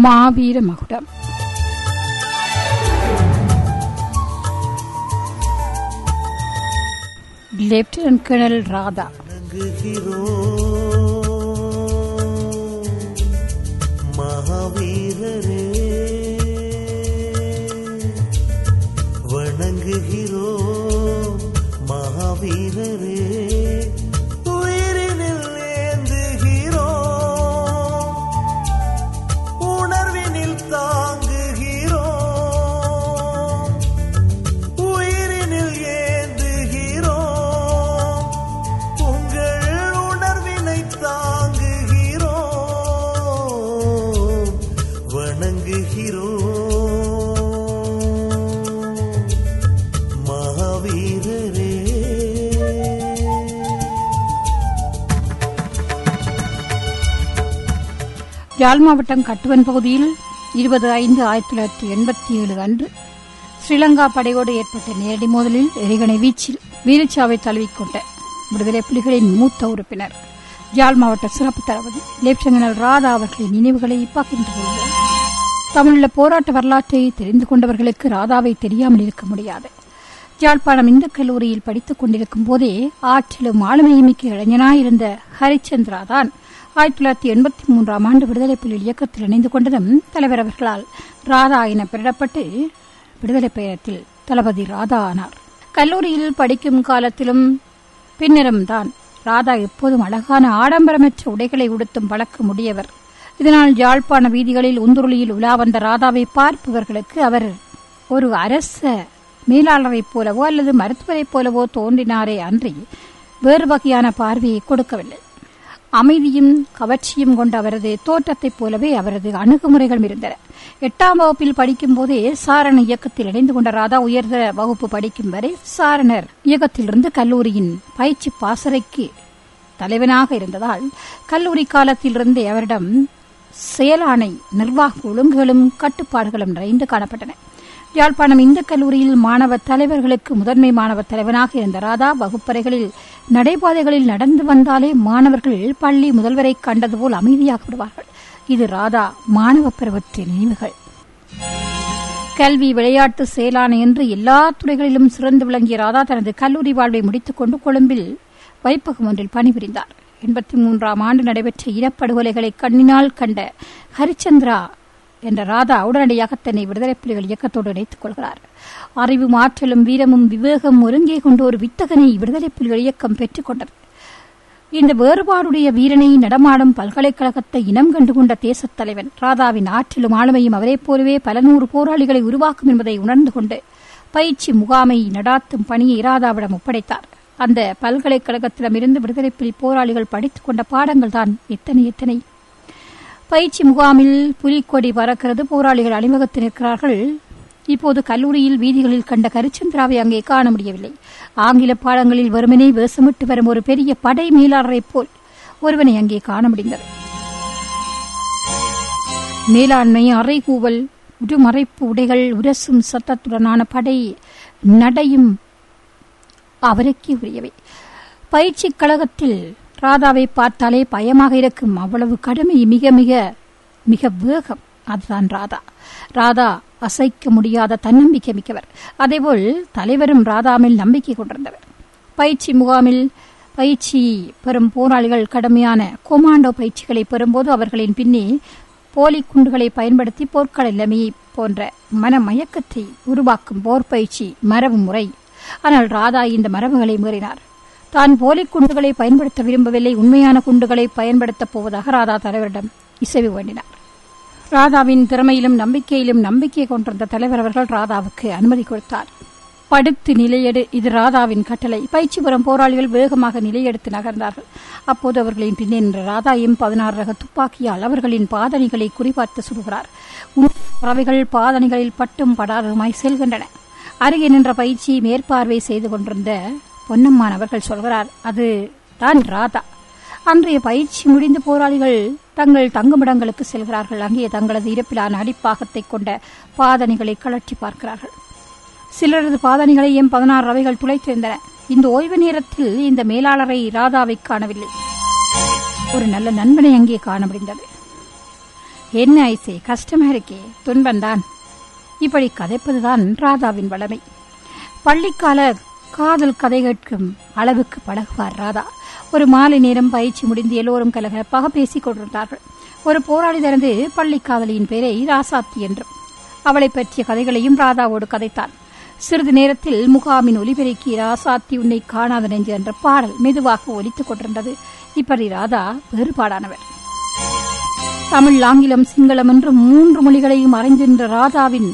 மாவீர மகுடம் lieutenant colonel Radha மகாவீரரே வணங்குகிறோ மகாவீரரே உயிரினில் ஏந்துகிறோ உணர்வினில் தாங்குகிறோ உயிரினில் ஏந்துகிறோ உங்கள் உணர்வினை தாங்குகிறோ வணங்குகிறோ மகாவீரரே யாழ் மாவட்டம் கட்டுவன் பகுதியில் இருபது ஐந்து ஆயிரத்தி தொள்ளாயிரத்தி எண்பத்தி ஏழு அன்று ஸ்ரீலங்கா படையோடு ஏற்பட்ட நேரடி மோதலில் எரிகணை வீச்சில் வீரச்சாவை தழுவிக்கொண்ட விடுதலை புலிகளின் மூத்த உறுப்பினர் யாழ் மாவட்ட சிறப்பு தளபதி லெப்டினல் ராதா அவர்களின் நினைவுகளை பகிர்ந்து கொள்கிறோம் தமிழுள்ள போராட்ட வரலாற்றை தெரிந்து கொண்டவர்களுக்கு ராதாவை தெரியாமல் இருக்க முடியாது யாழ்ப்பாணம் இந்து கல்லூரியில் படித்துக் கொண்டிருக்கும் போதே ஆற்றிலும் ஆளுமையுமிக்க இளைஞனாயிருந்த ஹரிச்சந்திரா தான் ஆயிரத்தி தொள்ளாயிரத்தி எண்பத்தி மூன்றாம் ஆண்டு விடுதலை புலிகள் இயக்கத்தில் இணைந்து கொண்டதும் தலைவர் அவர்களால் ராதா என பெயரிடப்பட்டு விடுதலை பயணத்தில் தளபதி ராதா ஆனார் கல்லூரியில் படிக்கும் காலத்திலும் பின்னரும் தான் ராதா எப்போதும் அழகான ஆடம்பரமற்ற உடைகளை உடுத்தும் பழக்கம் உடையவர் இதனால் யாழ்ப்பாண வீதிகளில் உந்துருளியில் உலா வந்த ராதாவை பார்ப்பவர்களுக்கு அவர் ஒரு அரச மேலாளரைப் போலவோ அல்லது மருத்துவரைப் போலவோ தோன்றினாரே அன்றி வேறு வகையான பார்வையை கொடுக்கவில்லை அமைதியும் கவர்ச்சியும் கொண்ட அவரது தோற்றத்தைப் போலவே அவரது அணுகுமுறைகளும் இருந்தன எட்டாம் வகுப்பில் படிக்கும் போதே சாரண இயக்கத்தில் இணைந்து கொண்ட ராதா உயர்தர வகுப்பு படிக்கும் வரை சாரணர் இயக்கத்திலிருந்து கல்லூரியின் பயிற்சி பாசறைக்கு தலைவனாக இருந்ததால் கல்லூரி காலத்திலிருந்தே அவரிடம் செயலாணை நிர்வாக ஒழுங்குகளும் கட்டுப்பாடுகளும் நிறைந்து காணப்பட்டன யாழ்ப்பாணம் இந்து கல்லூரியில் மாணவ தலைவர்களுக்கு முதன்மை மாணவ தலைவனாக இருந்த ராதா வகுப்பறைகளில் நடைபாதைகளில் நடந்து வந்தாலே மாணவர்கள் பள்ளி முதல்வரை கண்டது போல் அமைதியாக விடுவார்கள் இது ராதா மாணவ பருவத்தின் நினைவுகள் கல்வி விளையாட்டு செயலான என்று எல்லா துறைகளிலும் சிறந்து விளங்கிய ராதா தனது கல்லூரி வாழ்வை முடித்துக் கொண்டு கொழும்பில் வைப்பகம் ஒன்றில் பணிபுரிந்தார் எண்பத்தி மூன்றாம் ஆண்டு நடைபெற்ற இனப்படுகொலைகளை கண்ணினால் கண்ட ஹரிச்சந்திரா என்ற ராதா உடனடியாக தன்னை விடுதலை புலிகள் இயக்கத்தோடு இணைத்துக் கொள்கிறார் அறிவு ஆற்றலும் வீரமும் விவேகம் ஒருங்கே கொண்டு ஒரு வித்தகனை விடுதலை புலிகள் இயக்கம் பெற்றுக் கொண்டது இந்த வேறுபாடுடைய வீரனை நடமாடும் பல்கலைக்கழகத்தை இனம் கண்டுகொண்ட தேசத் தலைவன் ராதாவின் ஆற்றிலும் ஆளுமையும் அவரைப் போலவே பல நூறு போராளிகளை உருவாக்கும் என்பதை உணர்ந்து கொண்டு பயிற்சி முகாமை நடாத்தும் பணியை ராதாவிடம் ஒப்படைத்தார் அந்த பல்கலைக்கழகத்திடமிருந்து விடுதலை புலி போராளிகள் படித்துக் கொண்ட பாடங்கள் தான் எத்தனை எத்தனை பயிற்சி முகாமில் புலிக்கொடி பறக்கிறது போராளிகள் அணிவகுத்து நிற்கிறார்கள் இப்போது கல்லூரியில் வீதிகளில் கண்ட கரிச்சந்திராவை அங்கே காண முடியவில்லை ஆங்கில பாடங்களில் வெறுமனே வேஷமிட்டு வரும் ஒரு பெரிய படை மேலாளரைப் போல் ஒருவனை அங்கே காண முடிந்தது மேலாண்மை அறைகூவல் உடுமறைப்பு உடைகள் உரசும் சத்தத்துடனான படை நடையும் அவருக்கே உரியவை பயிற்சி கழகத்தில் ராதாவை பார்த்தாலே பயமாக இருக்கும் அவ்வளவு கடுமை மிக மிக மிக வேகம் அதுதான் ராதா ராதா அசைக்க முடியாத தன்னம்பிக்கை மிக்கவர் அதேபோல் தலைவரும் ராதாமில் நம்பிக்கை கொண்டிருந்தவர் பயிற்சி முகாமில் பயிற்சி பெறும் போராளிகள் கடுமையான கொமாண்டோ பயிற்சிகளை பெறும்போது அவர்களின் பின்னே போலி குண்டுகளை பயன்படுத்தி போர்க்கள நிலைமையை போன்ற மனமயக்கத்தை உருவாக்கும் போர் பயிற்சி மரபு முறை ஆனால் ராதா இந்த மரபுகளை மீறினார் தான் போலி குண்டுகளை பயன்படுத்த விரும்பவில்லை உண்மையான குண்டுகளை பயன்படுத்தப் போவதாக ராதா தலைவரிடம் இசைவு வேண்டினார் ராதாவின் திறமையிலும் நம்பிக்கையிலும் நம்பிக்கை கொண்டிருந்த தலைவர் அவர்கள் ராதாவுக்கு அனுமதி கொடுத்தார் படுத்து நிலையெடு இது ராதாவின் கட்டளை பயிற்சி பெறும் போராளிகள் வேகமாக நிலையெடுத்து நகர்ந்தார்கள் அப்போது அவர்களின் பின்னே நின்ற ராதா எம் பதினாறு ரக துப்பாக்கியால் அவர்களின் பாதணிகளை குறிபார்த்து சுடுகிறார் பறவைகள் பாதணிகளில் பட்டும் படாததுமாய் செல்கின்றன அருகே நின்ற பயிற்சி மேற்பார்வை செய்து கொண்டிருந்த பொன்னம்மான் அவர்கள் சொல்கிறார் அது தான் ராதா அன்றைய பயிற்சி முடிந்த போராளிகள் தங்கள் தங்குமிடங்களுக்கு செல்கிறார்கள் அங்கே தங்களது இருப்பிலான அடிப்பாகத்தை கொண்ட பாதணிகளை கழற்றி பார்க்கிறார்கள் சிலரது பாதணிகளை எம் பதினாறு ரவைகள் துளைத்திருந்தன இந்த ஓய்வு நேரத்தில் இந்த மேலாளரை ராதாவை காணவில்லை ஒரு நல்ல நண்பனை அங்கே காண முடிந்தது என்ன ஐசே கஷ்டமா இருக்கே துன்பந்தான் இப்படி கதைப்பதுதான் ராதாவின் வளமை பள்ளிக்கால காதல் கதை கேட்கும் அளவுக்கு பழகுவார் ராதா ஒரு மாலை நேரம் பயிற்சி முடிந்து எல்லோரும் கலகலப்பாக பேசிக் கொண்டிருந்தார்கள் ஒரு போராளி திறந்து பள்ளி காதலியின் பெயரை ராசாத்தி என்றும் அவளை பற்றிய கதைகளையும் ராதாவோடு கதைத்தான் சிறிது நேரத்தில் முகாமின் ஒலிபெருக்கி ராசாத்தி உன்னை காணாத நெஞ்சு என்ற பாடல் மெதுவாக ஒலித்துக் கொண்டிருந்தது இப்படி ராதா வேறுபாடானவர் தமிழ் ஆங்கிலம் சிங்களம் என்று மூன்று மொழிகளையும் அறிந்திருந்த ராதாவின்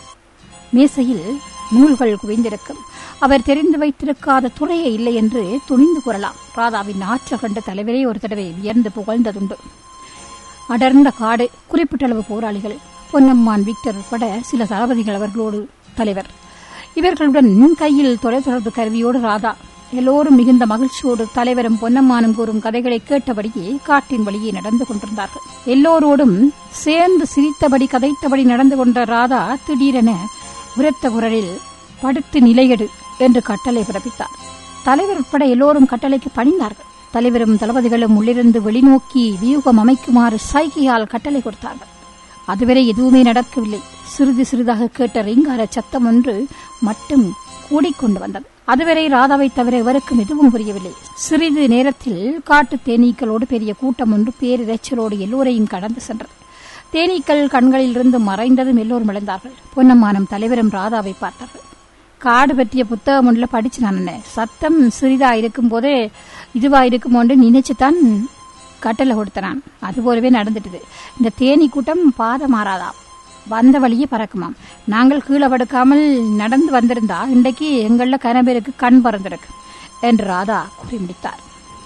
மேசையில் நூல்கள் குவிந்திருக்கும் அவர் தெரிந்து வைத்திருக்காத துறையே இல்லை என்று துணிந்து கூறலாம் ராதாவின் ஆற்றல் கண்ட தலைவரே ஒரு தடவை வியர்ந்து புகழ்ந்ததுண்டு அடர்ந்த காடு குறிப்பிட்டளவு போராளிகள் பொன்னம்மான் விக்டர் உட்பட சில தளபதிகள் அவர்களோடு தலைவர் இவர்களுடன் கையில் தொலைத்தொடர்பு கருவியோடு ராதா எல்லோரும் மிகுந்த மகிழ்ச்சியோடு தலைவரும் பொன்னம்மானும் கூறும் கதைகளை கேட்டபடியே காட்டின் வழியே நடந்து கொண்டிருந்தார்கள் எல்லோரோடும் சேர்ந்து சிரித்தபடி கதைத்தபடி நடந்து கொண்ட ராதா திடீரென உரத்த குரலில் படுத்து நிலையெடு என்று கட்டளை பிறப்பித்தார் தலைவர் உட்பட எல்லோரும் கட்டளைக்கு பணிந்தார்கள் தலைவரும் தளபதிகளும் உள்ளிருந்து வெளிநோக்கி வியூகம் அமைக்குமாறு சைகையால் கட்டளை கொடுத்தார்கள் அதுவரை எதுவுமே நடக்கவில்லை சிறிது சிறிதாக கேட்ட ரீங்கார சத்தம் ஒன்று மட்டும் கூடிக்கொண்டு வந்தது அதுவரை ராதாவை தவிர எவருக்கும் எதுவும் புரியவில்லை சிறிது நேரத்தில் காட்டு தேனீக்களோடு பெரிய கூட்டம் ஒன்று பேரிரைச்சலோடு எல்லோரையும் கடந்து சென்றது தேனீக்கள் கண்களிலிருந்து மறைந்ததும் எல்லோரும் இழந்தார்கள் பொன்னம்மானம் தலைவரும் ராதாவை பார்த்தார்கள் காடு பற்றிய புத்தகம் ஒன்றில் படிச்சு நான் சத்தம் சிறிதா இருக்கும் போதே இதுவா இருக்குமோன்னு நினைச்சுதான் கட்டளை கொடுத்தனான் அது போலவே நடந்துட்டுது இந்த தேனி கூட்டம் பாத மாறாதாம் வந்த வழியே பறக்குமாம் நாங்கள் கீழே படுக்காமல் நடந்து வந்திருந்தா இன்றைக்கு எங்கள கனபேருக்கு கண் பறந்திருக்கு என்று ராதா கூறி முடித்தார்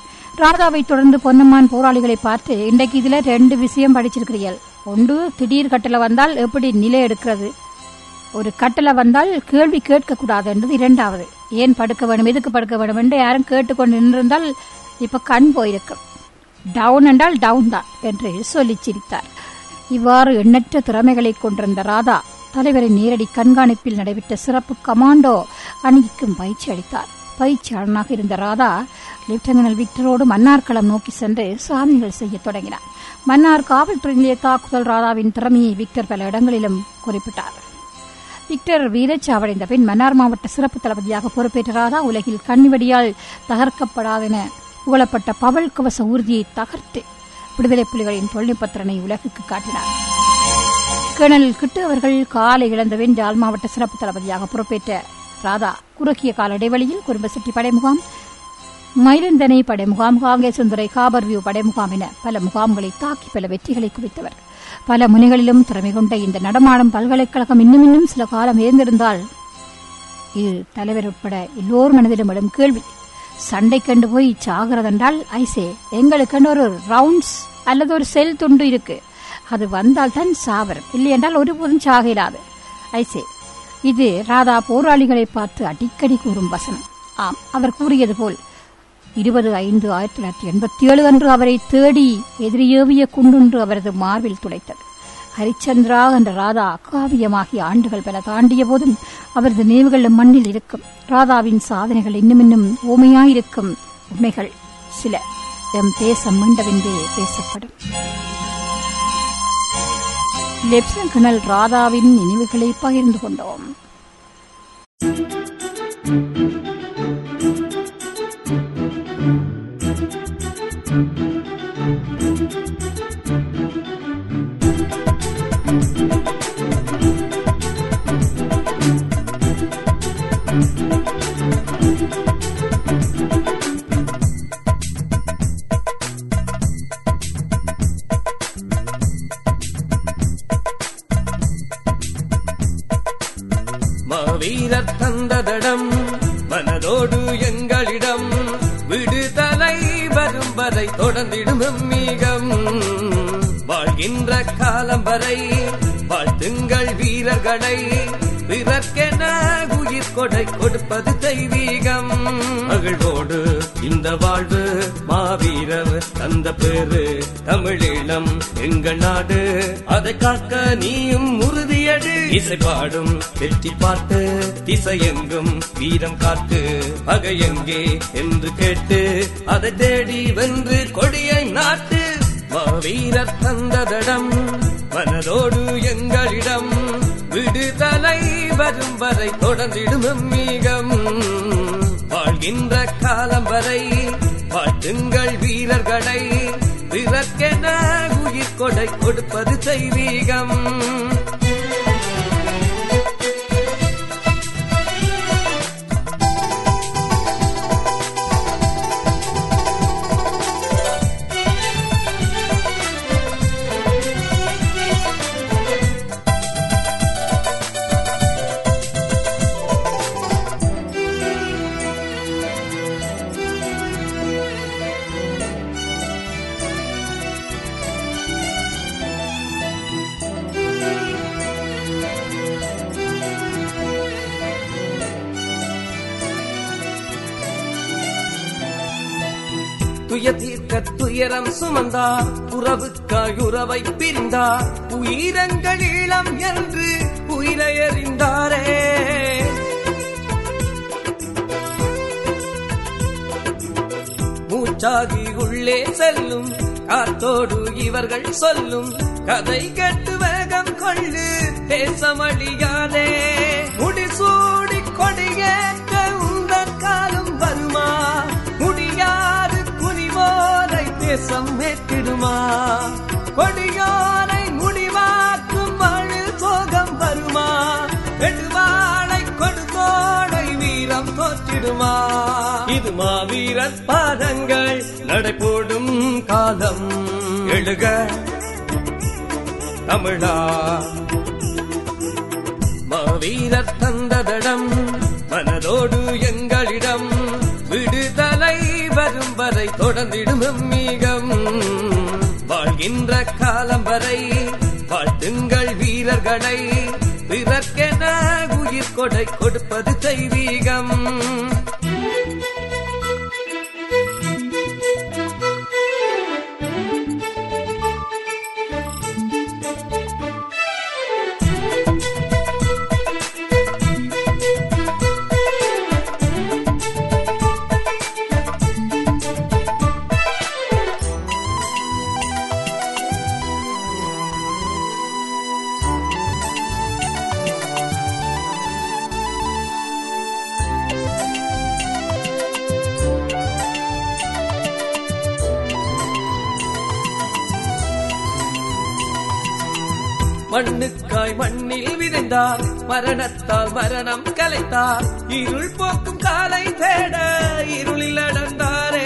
ராதாவை தொடர்ந்து பொன்னம்மான் போராளிகளை பார்த்து இன்றைக்கு இதுல ரெண்டு விஷயம் படிச்சிருக்கிறீர்கள் ஒன்று திடீர் கட்டளை வந்தால் எப்படி நிலை எடுக்கிறது ஒரு கட்டளை வந்தால் கேள்வி கேட்கக்கூடாது என்றது இரண்டாவது ஏன் படுக்க வேண்டும் எதுக்கு படுக்க வேண்டும் என்று யாரும் கேட்டுக்கொண்டு நின்றிருந்தால் இப்ப கண் போயிருக்கும் டவுன் என்றால் டவுன் தான் என்று சொல்லி சிரித்தார் இவ்வாறு எண்ணற்ற திறமைகளை கொண்டிருந்த ராதா தலைவரின் நேரடி கண்காணிப்பில் நடைபெற்ற சிறப்பு கமாண்டோ அணிக்கும் பயிற்சி அளித்தார் பயிற்சியாளனாக இருந்த ராதா லெப்டினன்ட் விக்டரோடு மன்னார்களம் நோக்கி சென்று சாதனைகள் செய்யத் தொடங்கினார் மன்னார் காவல்துறை நிலைய தாக்குதல் ராதாவின் திறமையை விக்டர் பல இடங்களிலும் குறிப்பிட்டார் விக்டர் வீரச்சாவடைந்த பின் மன்னார் மாவட்ட சிறப்பு தளபதியாக பொறுப்பேற்ற ராதா உலகில் கண்ணிவடியால் தகர்க்கப்படாதென புகழப்பட்ட பவல் கவச ஊர்தியை தகர்த்து விடுதலை புலிகளின் தொழில்நுட்பத்திறனை உலகுக்கு காட்டினார் கேர்னல் கிட்டு அவர்கள் காலை இழந்தபின் ஜால் மாவட்ட சிறப்பு தளபதியாக பொறுப்பேற்ற ராதா குறுகிய கால இடைவெளியில் குறும்பசிட்டி படை முகாம் மயிலந்தனை படை முகாம் காங்கேசுந்துறை காபர் வியூ படை முகாம் என பல முகாம்களை தாக்கி பல வெற்றிகளை குவித்தவர் பல முனைகளிலும் திறமை கொண்ட இந்த நடமாடும் பல்கலைக்கழகம் இன்னும் இன்னும் சில காலம் இருந்திருந்தால் இது தலைவர் உட்பட எல்லோர் மனதிலும் எழும் கேள்வி சண்டை கண்டு போய் சாகிறதென்றால் ஐசே எங்களுக்கென்று ஒரு ரவுண்ட்ஸ் அல்லது ஒரு செல் துண்டு இருக்கு அது வந்தால் தான் சாவரம் இல்லையென்றால் ஒருபோதும் சாக இயலாது ஐசே இது ராதா போராளிகளை பார்த்து அடிக்கடி கூறும் வசனம் ஆம் அவர் கூறியது போல் இருபது ஐந்து ஆயிரத்தி தொள்ளாயிரத்தி எண்பத்தி ஏழு அன்று அவரை தேடி எதிரியேவிய குண்டுன்று அவரது மார்பில் துளைத்தது ஹரிச்சந்திரா என்ற ராதா காவியமாகி ஆண்டுகள் பல தாண்டிய போதும் அவரது நினைவுகள் மண்ணில் இருக்கும் ராதாவின் சாதனைகள் இன்னும் இன்னும் ஓமையாயிருக்கும் உண்மைகள் சில எம் தேசம் மீண்டவென்றே பேசப்படும் லெப்டினன்ட் கர்னல் ராதாவின் நினைவுகளை பகிர்ந்து கொண்டோம் மாவீரர் தந்ததடம் மனதோடு எங்களிடம் விடுதலை வரும் வரை தொடர்ந்திடும் மீகம் வாழ்கின்ற காலம் வரை வாழ்த்துங்கள் வீரர்களை பிறர்க்கென உயிர் கொடை கொடுப்பது தெய்வீகம் மகிழ்வோடு இந்த வாழ்வு மாவீரர் தந்த பேரு தமிழீழம் எங்கள் நாடு அதை காக்க நீயும் உறுதியடு இசை பாடும் வெற்றி பாட்டு திசையெங்கும் வீரம் காட்டு பகை எங்கே என்று கேட்டு அதை தேடி வென்று கொடியை நாட்டு மாவீரர் தந்ததடம் மனதோடு எங்களிடம் விடுதலை வரும் வரை தொடர்ந்திடும் எம்மீகம் வாழ்கின்ற காலம் வரை வாழ்த்துங்கள் வீரர்களை பிறர்க்கென உயிர் கொடை கொடுப்பது தெய்வீகம் துய தீர்க்க துயரம் சுமந்தார் உறவுக்காய் உறவை பிரிந்தார் உயிரங்கள் இளம் என்று உயிரை அறிந்தாரே மூச்சாகி உள்ளே செல்லும் காத்தோடு இவர்கள் சொல்லும் கதை கேட்டு வேகம் கொள்ளு பேசமழியாதே முடிசூடி கொடியேற்ற உந்தன் காலம் வருமா முடியாது குனிவோரை தேசம் மேற்றிடுமா கொடியோரை முடிவாக்கும் மழு சோகம் வருமா எடுவாளை கொடுத்தோடை வீரம் தோற்றிடுமா இது மாவீரர் பாதங்கள் நடைபோடும் காலம் எழுக தமிழா மாவீரர் தந்ததடம் மனதோடு எங்களிடம் விடுதலை வரும் வரை தொடர்ந்திடும் எம்மீகம் வாழ்கின்ற காலம் வரை வாழ்த்துங்கள் வீரர்களை பிறர்க்கென உயிர் கொடை கொடுப்பது தெய்வீகம் மண்ணுக்காய் மண்ணில் விதைந்தார் மரணத்தால் மரணம் கலைத்தார் இருள் போக்கும் காலை தேட இருளில் அடர்ந்தாரே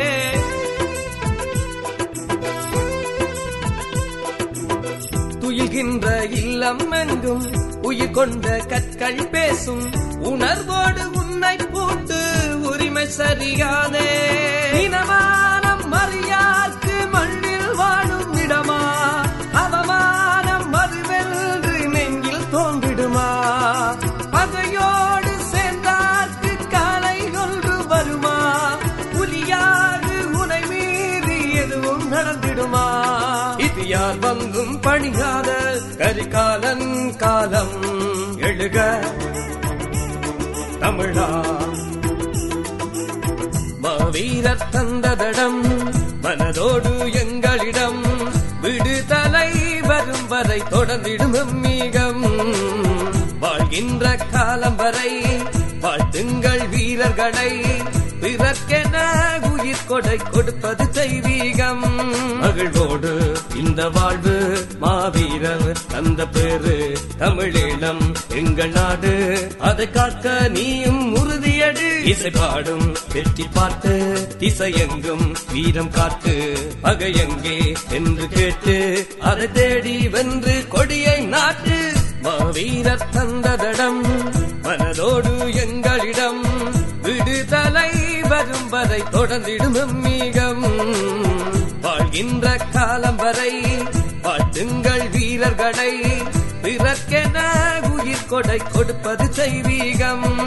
துயில்கின்ற இல்லம் எங்கும் உயிர் கொண்ட கற்கள் பேசும் உணர்வோடு உன்னை பூண்டு உரிமை சரியாதே இனமானம் மரியாக்கு மண்ணில் வாழும் இடமா அவமானம் மறுவென்று நெஞ்சில் தோன்றிடுமா பகையோடு சேர்ந்தார்க்கு காலை ஒன்று வருமா புலியாது உனை மீறி எதுவும் நடந்திடுமா இது யார் வந்தும் பணியாத கரிகாலன் காலம் எழுக தமிழா மாவீரர் தந்ததடம் மனதோடு எங்களிடம் விடுதலை வரும் வரை தொடர்ந்திடும் எம்மீகம் வாழ்கின்ற காலம் வரை வாழ்த்துங்கள் வீரர்களை பிறர்க்கென உயிர் கொடை கொடுப்பது தெய்வீகம் மகிழ்வோடு இந்த வாழ்வு மாவீரர் அந்த பேரு தமிழீழம் எங்கள் நாடு அதை காக்க நீயும் உறுதியடு இசை பாடும் வெற்றி பார்த்து திசையெங்கும் வீரம் காத்து பகையெங்கே என்று கேட்டு அதை தேடி வென்று கொடியை நாட்டு மாவீரர் தந்ததடம் மனதோடு எங்களிடம் விடுதலை வரும் வரை தொடர்ந்திடும் எம்மீகம் வாழ்கின்ற காலம் வரை வாழ்த்துங்கள் வீரர்களை பிறர்க்கென உயிர் கொடை கொடுப்பது தெய்வீகம்